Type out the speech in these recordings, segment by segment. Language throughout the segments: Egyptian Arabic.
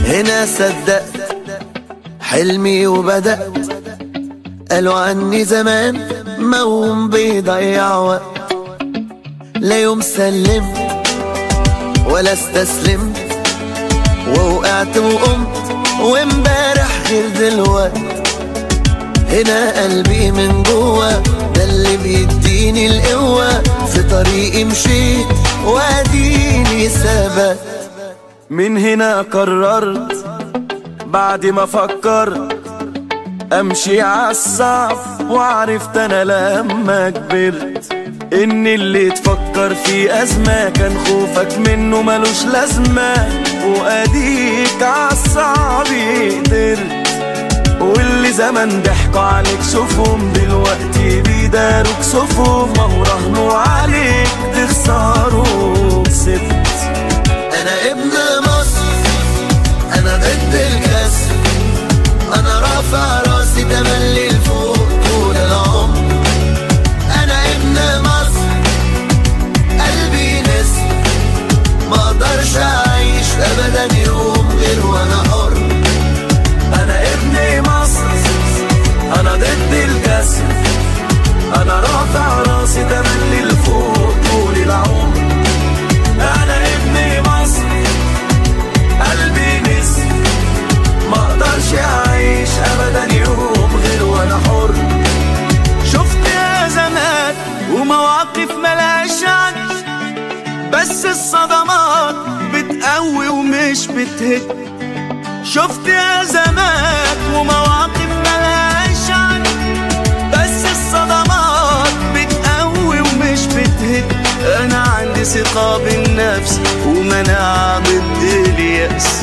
هنا صدقت حلمي وبدأت قالوا عني زمان موهوم بيضيع وقت لا يوم سلمت ولا استسلمت ووقعت وقمت وامبارح غير دلوقت هنا قلبي من جوا ده اللي بيديني القوة في طريقي مشيت واديني ثبت من هنا قررت بعد ما فكرت امشي عالصعب وعرفت انا لما كبرت ان اللي تفكر في ازمة كان خوفك منه ملوش لازمة واديك عالصعب قدرت واللي زمان ضحكوا عليك شوفهم دلوقتي بيداروك صفهم ما هو رهنوا عليك تخسروا سبت انا ابن مصر انا ضد الكسر انا رافع راسي تملي لفوق طول العمر انا ابن مصر قلبي نسر ما اقدرش اعيش ابدا يوم غير وانا حر انا ابن مصر انا ضد الكسر انا رافع راسي تملي لفوق طول العمر انا ابن مصر قلبي نسر ما اقدرش اعيش ابدا يوم غير وانا حر شفت ازمات ومواقف ملهاش عد بس الصدمات بتقوي ومش بتهد شفت ازمات ومواقف ملهاش عد بس الصدمات بتقوي ومش بتهد انا عندي ثقة بالنفس ومناعة ضد اليأس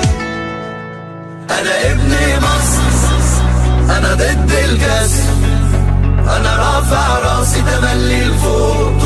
انا ابن مصر انا ضد الكسر انا رافع راسي تملي لفوق